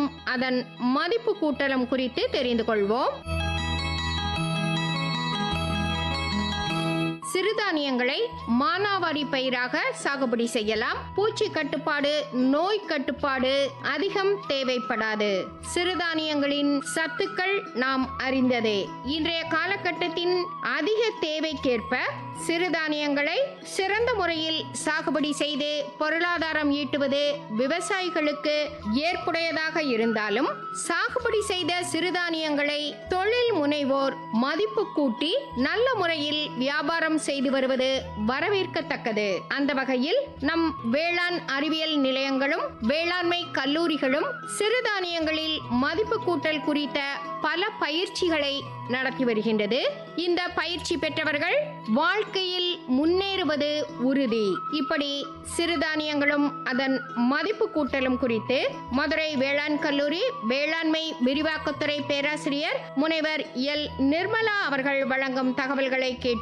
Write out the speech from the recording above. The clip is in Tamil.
அதன் மதிப்பு கூட்டலும் குறித்து தெரிந்து கொள்வோம் சிறுதானியங்களை மானாவாரி பயிராக சாகுபடி செய்யலாம் பூச்சி கட்டுப்பாடு நோய் கட்டுப்பாடு அதிகம் தேவைப்படாது சிறுதானியங்களின் சத்துக்கள் நாம் அறிந்ததே இன்றைய காலகட்டத்தின் அதிக தேவைக்கேற்ப சிறுதானியங்களை சிறந்த முறையில் சாகுபடி செய்து பொருளாதாரம் ஈட்டுவது விவசாயிகளுக்கு ஏற்புடையதாக இருந்தாலும் சாகுபடி செய்த சிறுதானியங்களை தொழில் முனைவோர் மதிப்பு கூட்டி நல்ல முறையில் வியாபாரம் செய்து வருவது வரவேற்கத்தக்கது அந்த வகையில் நம் வேளாண் அறிவியல் நிலையங்களும் வேளாண்மை கல்லூரிகளும் சிறுதானியங்களில் மதிப்பு கூட்டல் குறித்த பல பயிற்சிகளை நடத்தி வருகின்றது இந்த பயிற்சி பெற்றவர்கள் வாழ்க்கையில் முன்னேறுவது உறுதி இப்படி சிறுதானியங்களும் அதன் மதிப்பு கூட்டலும் குறித்து மதுரை வேளாண் கல்லூரி வேளாண்மை விரிவாக்கத்துறை பேராசிரியர் முனைவர் எல் நிர்மலா அவர்கள் வழங்கும் தகவல்களை கேட்டு